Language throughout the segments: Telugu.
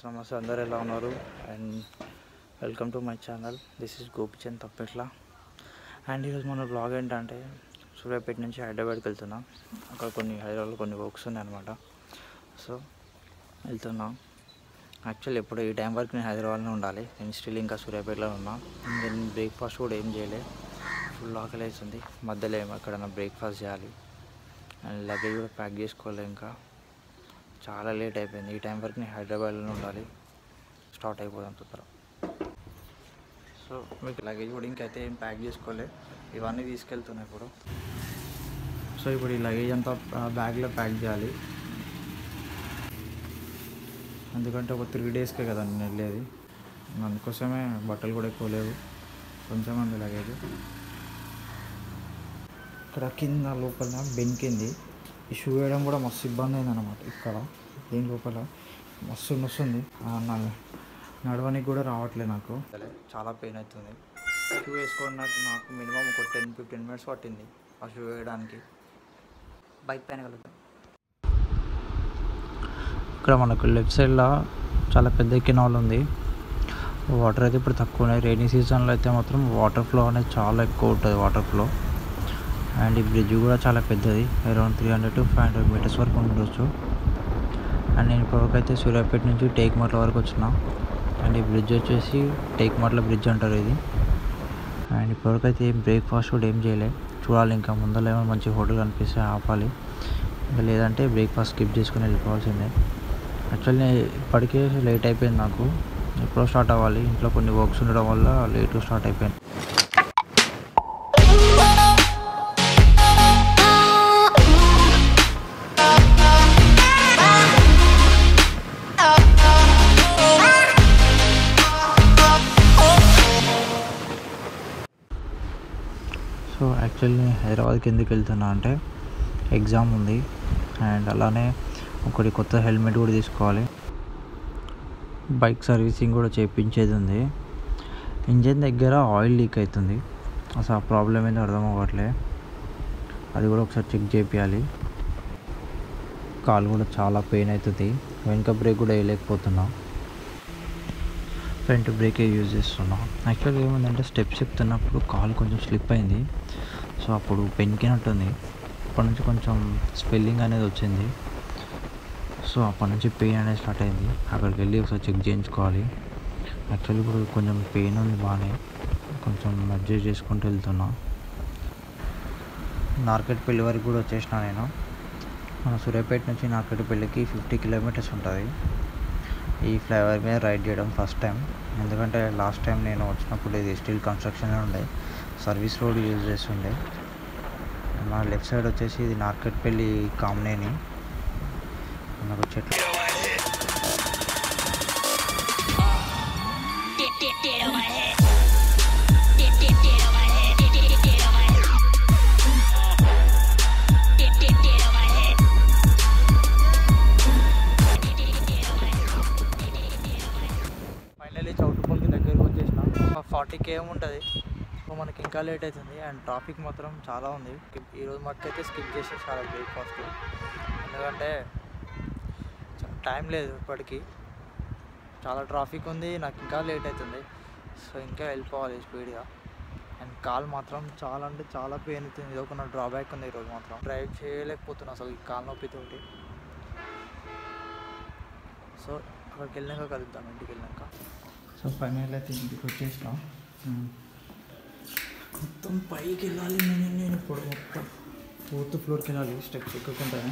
నమస్తే అందరు ఎలా ఉన్నారు and welcome to my channel this is Gopichand Tappetla and ఈరోజు మన బ్లాగ్ ఏంటంటే సూర్యాపేట నుంచి హైదరాబాద్కి వెళ్తున్నాం అక్కడ కొన్ని హైదరాబాద్లో కొన్ని వర్క్స్ ఉన్నాయి అనమాట సో వెళ్తున్నాం యాక్చువల్లీ ఎప్పుడు ఈ టైం వరకు నేను హైదరాబాద్లో ఉండాలి నేను స్టిల్ ఇంకా సూర్యాపేటలో ఉన్నా నేను బ్రేక్ఫాస్ట్ కూడా ఏం చేయలే ఫుల్ ఆకలి అవుతుంది మధ్యలో ఏమో ఎక్కడైనా బ్రేక్ఫాస్ట్ చేయాలి అండ్ లగేజ్ కూడా ప్యాక్ చేసుకోవాలి ఇంకా చాలా లేట్ అయిపోయింది ఈ టైం వరకు నేను హైదరాబాద్లో ఉండాలి స్టార్ట్ అయిపోదాం తొందర సో మీకు లగేజ్ కూడా ఇంకైతే ఏం ప్యాక్ చేసుకోలే ఇవన్నీ తీసుకెళ్తున్నాయి ఇప్పుడు సో ఇప్పుడు ఈ లగేజ్ అంతా బ్యాగ్లో ప్యాక్ చేయాలి ఎందుకంటే ఒక త్రీ డేస్కే కదా నేను వెళ్ళేది అందుకోసమే బట్టలు కూడా ఎక్కువ లేవు కొంచెం ఉంది లగేజ్ ఇక్కడ కింద లోపల బెనికింది ఈ షూ వేయడం కూడా మస్తు ఇబ్బంది అయింది అనమాట ఇక్కడ దీని లోపల మస్తు నొస్తుంది ఆ, నా నడవనికి కూడా రావట్లేదు నాకు చాలా పెయిన్ అవుతుంది షూ వేసుకోవడానికి నాకు మినిమం ఒక టెన్ ఫిఫ్టీన్ మినిట్స్ పట్టింది ఆ షూ వేయడానికి బైక్ పైన కలుగుతాం ఇక్కడ మనకు లెఫ్ట్ సైడ్లో చాలా పెద్ద కెనాల్ ఉంది వాటర్ అయితే ఇప్పుడు తక్కువ ఉన్నాయి రైనీ సీజన్లో అయితే మాత్రం వాటర్ ఫ్లో అనేది చాలా ఎక్కువ ఉంటుంది వాటర్ ఫ్లో అండ్ ఈ బ్రిడ్జ్ కూడా చాలా పెద్దది around three hundred to five hundred metres వరకు ఉండొచ్చు అండ్ నేను ఇప్పటివరకు అయితే సూర్యాపేట నుంచి టేక్మట్ల వరకు వచ్చిన అండ్ ఈ బ్రిడ్జ్ వచ్చేసి టేక్మట్ల బ్రిడ్జ్ అంటారు ఇది అండ్ ఇప్పటివరకు అయితే ఏం బ్రేక్ఫాస్ట్ కూడా ఏం చేయలే చూడాలి ఇంకా ముందర ఏమైనా మంచి హోటల్ కనిపిస్తే ఆపాలి ఇంకా లేదంటే బ్రేక్ఫాస్ట్ స్కిప్ చేసుకుని వెళ్ళిపోవాల్సిందే యాక్చువల్లీ ఇప్పటికే లేట్ అయిపోయింది నాకు ఎప్పుడో స్టార్ట్ అవ్వాలి ఇంట్లో కొన్ని వర్క్స్ ఉండడం వల్ల లేట్ స్టార్ట్ అయిపోయింది సో యాక్చువల్లీ నేను హైదరాబాద్కి ఎందుకు వెళ్తున్నా అంటే ఎగ్జామ్ ఉంది అండ్ అలానే ఒకటి కొత్త హెల్మెట్ కూడా తీసుకోవాలి బైక్ సర్వీసింగ్ కూడా చేయించేది ఉంది ఇంజన్ దగ్గర ఆయిల్ లీక్ అవుతుంది అసలు ఆ ప్రాబ్లం ఏందో అర్థం అవ్వట్లే అది కూడా ఒకసారి చెక్ చేయించాలి కాలు కూడా చాలా పెయిన్ అవుతుంది వెనక బ్రేక్ కూడా వేయలేకపోతున్నా ఫ్రంట్ బ్రేకే యూజ్ చేస్తున్నా యాక్చువల్గా ఏమైందంటే స్టెప్స్ ఎక్కుతున్నప్పుడు కాలు కొంచెం స్లిప్ అయింది సో అప్పుడు పెనికినట్టుంది అప్పటి నుంచి కొంచెం స్పెల్లింగ్ అనేది వచ్చింది సో అప్పటి నుంచి పెయిన్ అనేది స్టార్ట్ అయింది అక్కడికి వెళ్ళి ఒకసారి చెక్ చేయించుకోవాలి యాక్చువల్లీ ఇప్పుడు కొంచెం పెయిన్ ఉంది బాగానే కొంచెం అడ్జస్ట్ చేసుకుంటూ వెళ్తున్నా నార్కెట్పల్లి వరకు కూడా వచ్చేసిన నేను మన సూర్యాపేట నుంచి నార్కెట్పల్లికి ఫిఫ్టీ కిలోమీటర్స్ ఉంటుంది ఈ ఫ్లైఓవర్ మీద రైడ్ చేయడం ఫస్ట్ టైం ఎందుకంటే లాస్ట్ టైం నేను వచ్చినప్పుడు ఇది స్టీల్ కన్స్ట్రక్షన్ ఉండే సర్వీస్ రోడ్ యూజ్ చేస్తుండే మా లెఫ్ట్ సైడ్ వచ్చేసి ఇది నార్కెట్పల్లి కామనేని మనకు చెట్లు Did did did on my head. Did did did on my head. Did did did on my head. Did did did on my head. Did did did on my head. Finally చౌటుపల్లికి దగ్గరకు వచ్చేసిన ఫార్టీ కేఎం ఉంటుంది సో మనకి ఇంకా లేట్ అవుతుంది అండ్ ట్రాఫిక్ మాత్రం చాలా ఉంది ఈరోజు మట్టుకైతే స్కిప్ చేసి చాలా బ్రేక్ఫాస్ట్ ఎందుకంటే టైం లేదు ఇప్పటికి చాలా ట్రాఫిక్ ఉంది నాకు ఇంకా లేట్ అవుతుంది సో ఇంకా వెళ్ళిపోవాలి స్పీడ్గా అండ్ కాల్ మాత్రం చాలా అంటే చాలా పెయిన్ అవుతుంది ఇది ఒక నా డ్రాబ్యాక్ ఉంది ఈరోజు మాత్రం డ్రైవ్ చేయలేకపోతున్నా అసలు ఈ కాల్ నొప్పితోటి సో అక్కడికి వెళ్ళాక కలుద్దాం ఇంటికి వెళ్ళాక సో ఫైనల్ అయితే ఇంటికి వచ్చేసిన మొత్తం పైకి వెళ్ళాలి నేను నేను ఇప్పుడు మొత్తం ఫోర్త్ ఫ్లోర్కి వెళ్ళాలి స్టెప్స్ ఎక్కుకుంటాను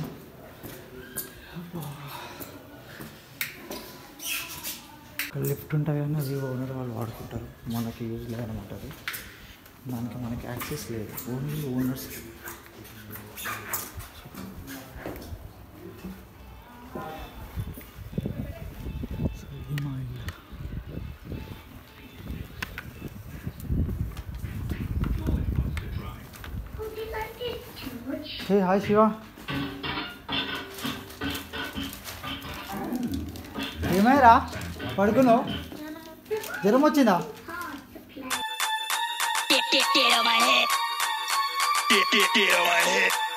ఇక్కడ లిఫ్ట్ ఉంటుంది కానీ అది ఓనర్ వాళ్ళు వాడుకుంటారు మనకి యూజ్ లేదనమాట అది దానికి మనకి యాక్సెస్ లేదు ఓన్లీ ఓనర్స్ సో ఇది మా ఇల్లు హే హాయ్ శివ ఏమైరా పడుకున్నావు జ్వరం వచ్చిందా Did did did on my head. Did did did on my head.